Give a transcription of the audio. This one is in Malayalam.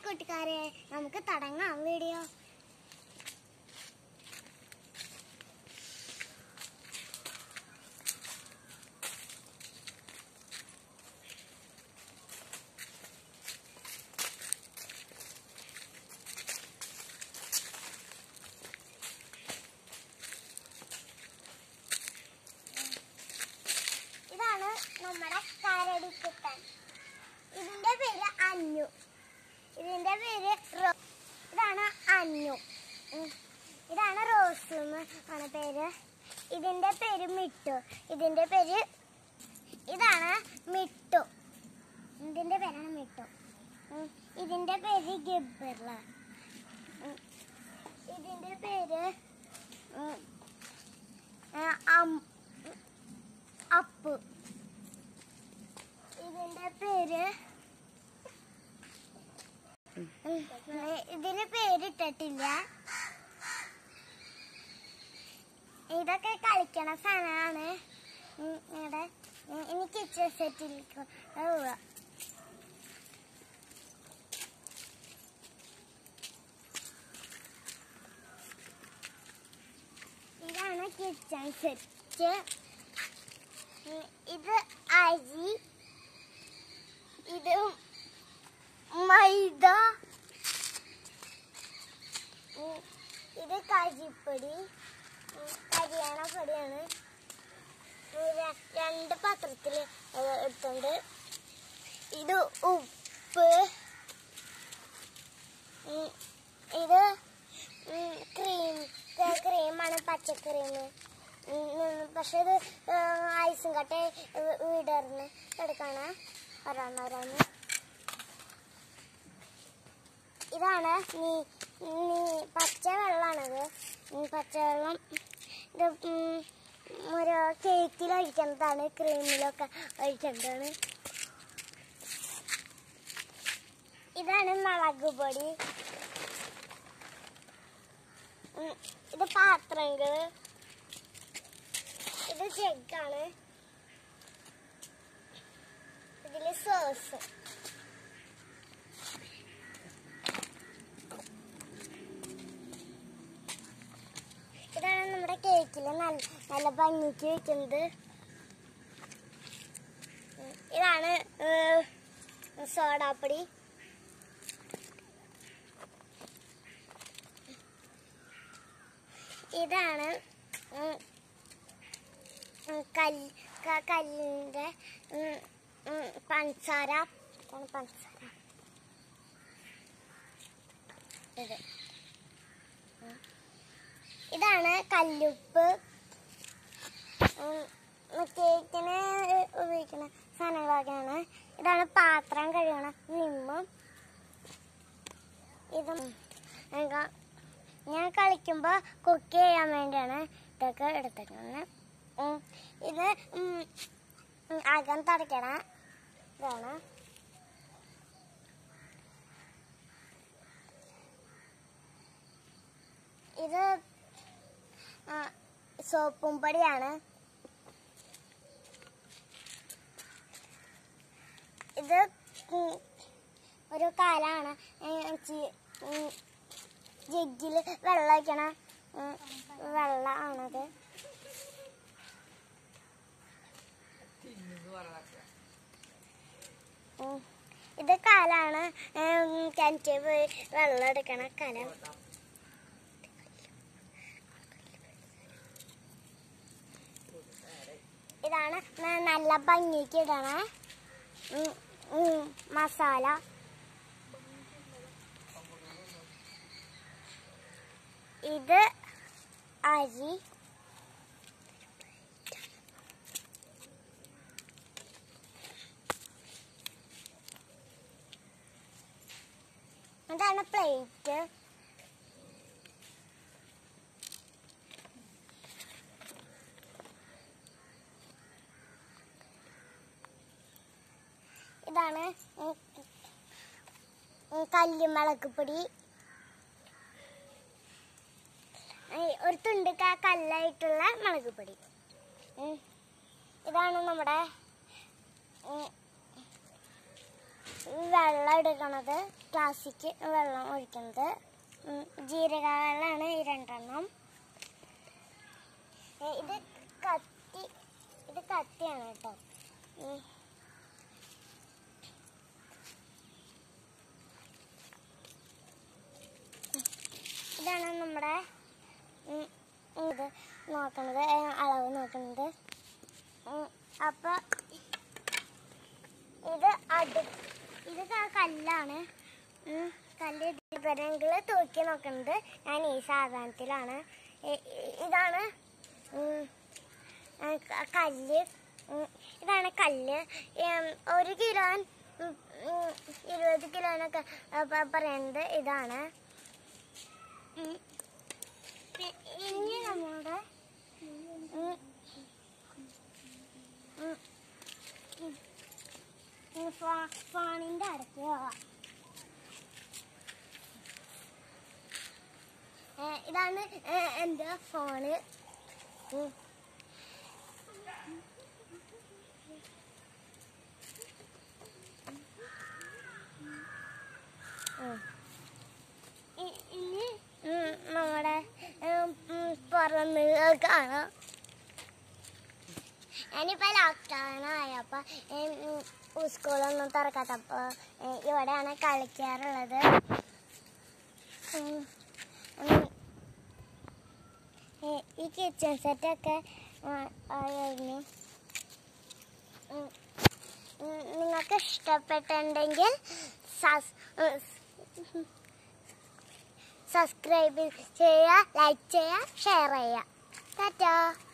കൂട്ടുകാരെ നമുക്ക് തുടങ്ങാം വീഡിയോ ഇതാണ് നമ്മുടെ കരടിക്കുട്ടൻ ഇതിന്റെ പേര് അന്നു ഇതിന്റെ പേര് റോ ഇതാണ് അന്നു ഉം. ഇതാണ് റോസ് എന്ന് ആണ് പേര് ഇതിന്റെ പേര് മിട്ടു ഇതിന്റെ പേര് ഇതാണ് മിട്ടു ഇതിന്റെ പേരാണ് മിട്ടു ഉം. ഇതിന്റെ പേര് ഗിബർല ഉം. ഇതിന്റെ പേര് ഉം, ആ, അം- അപ്പു ഇതിന്റെ പേര് ഉം, ഇതിന് പേരിട്ടിട്ടില്ല ഇതൊക്കെ കളിക്കണ സാധനമാണ് ഇവിടെ ഇനി കിച്ചൺ സെറ്റിലേക്ക് പോവുക ഇതാണ് കിച്ചൺ സെറ്റ് ഉം, ഇത് അരി ഇത് മൈദ ഉം, ഇത് കരിപ്പൊടി ഉം, കരിയാണ പൊടിയാണ് ഉം, ര- രണ്ട് പാത്രത്തിൽ എടുത്തുണ്ട് ഇത് ഉപ്പ് ഉം, ഇത് ഉം, ക്രീം ക- ക്രീമാണ് പച്ചക്രീം പക്ഷെ ഇത് ഐസും കട്ട വീടറിന് എടുക്കാണ് ഒരെണ്ണം ഒരെണ്ണം ഇതാണ് നീ നീ പച്ച വെള്ളമാണത് ഉം, പച്ചവെള്ളം ഇത് ഉം, ഒരു കേക്കിൽ ഒഴിക്കുന്നതാണ് ക്രീമിലൊക്കെ ഒഴിക്കുന്നതാണ് ഇതാണ് മുളക് പൊടി ഉം, ഇത് പാത്രങ്ങൾ ഇത് ജഗ്ഗാണ് ഇതില് സോസ് ഇതാണ് നമ്മുടെ കേക്കില് നല്ല നല്ല ഭംഗിക്ക് വെക്കുന്നത് ഉം, ഇതാണ് ഏഹ്, സോഡാപ്പൊടി ഇതാണ് ഉം, ഉം, കല്ല് ക- കല്ലിന്റെ ഉം, ഉം, പഞ്ചസാര ഇതാണ് പഞ്ചസാര ഇത് ഉം. ഇതാണ് കല്ലുപ്പ് ഉം, കേക്കിന് ഉപയോഗിക്കുന്ന സാധനങ്ങളൊക്കെയാണ് ഇതാണ് പാത്രം കഴുകണ നിമ്മം ഇതും ഞങ്ങ- ഞാൻ കളിക്കുമ്പോൾ കുക്ക് ചെയ്യാൻ വേണ്ടിയാണ് ഇതൊക്കെ എടുത്തിരിക്കുന്നത് ഉം, ഇത് ഉം, ഉം, അകം തുടയ്ക്കണ ഇതാണ് ഇത് ആ, സോപ്പും പൊടിയാണ് ഇത് ഉം, ഒരു കാലാണ് ജഗ്ഗിൽ വെള്ളം ഒഴിക്കണ ഉം, വെള്ളമാണത് ഉം. ഇത് കാലാണ് ഉം, കിണറ്റിൽ പോയി വെള്ളം എടുക്കണ കലം ഇതാണ് ന- നല്ല ഭംഗിക്ക് ഇടണ ഉം, ഉം, മസാല ഇത് അരി ഇതാണ് പ്ലേറ്റ് ഇതാണ് ഉം, ഉം, കല്ലുമുളക് പൊടി ഏയ് ഒരു തുണ്ട് ക- കല്ലായിട്ടുള്ള മുളക് പൊടി ഉം. ഇതാണ് നമ്മുടെ ഉം, വെള്ളം എടുക്കണത് ഗ്ലാസ്സിക്ക് വെള്ളം ഒഴിക്കുന്നത് ഉം, ജീരക വെള്ളമാണ് ഈ രണ്ടെണ്ണം ഏ, ഇത് കത്തി ഇത് കത്തിയാണ് കേട്ടോ ഉം. ഇതാണ് നമ്മുടെ ഉം, ഇത് നോക്കണത് ഏ, അളവ് നോക്കണത് ഉം, അപ്പൊ ഇത് അടു ഇത് ക- കല്ലാണ് ഉം, കല്ല് വിവരങ്ങൾ തൂക്കി നോക്കുന്നത് ഞാൻ ഈ സാധനത്തിലാണ് ഇ- ഇ- ഇതാണ് ഉം, ആ, ക- കല്ല് ഉം, ഇതാണ് കല്ല് ഉം, ഒരു കിലോ ഉം, ഉം, ഇരുപത് കിലോനൊക്കെ ആ, പ- പറയുന്നത് ഇതാണ് ഉം. പി- ഇനി നമ്മുടെ ഉം, ഉം, ഉം. ഉം, ഫോ- ഫോണിന്റെ അടുത്ത് പോവാം ഏ, ഇതാണ് ഏ, എൻ്റെ ഫോണ് ഉം. ഉം. ഇ- ഇനി ഉം, നമ്മുടെ ഉം, ഉം, പുറന്ന് കാണാം ഞാനിപ്പോ ലോക്ക്ഡൗൺ ആയപ്പോ സ്കൂളൊന്നും തുറക്കാത്തപ്പോ ഏ, ഇവിടെയാണ് കളിക്കാറുള്ളത് ഉം, ഉം, ഏ, ഈ കിച്ചൺ സെറ്റൊക്കെ ആയിരുന്നു ഉം, ഉം, നിങ്ങൾക്ക് ഇഷ്ടപ്പെട്ടിട്ടുണ്ടെങ്കിൽ സസ് ഉം, സബ്സ്ക്രൈബ് ചെയ്യുക ലൈക്ക് ചെയ്യുക ഷെയർ ചെയ്യുക ടാറ്റാ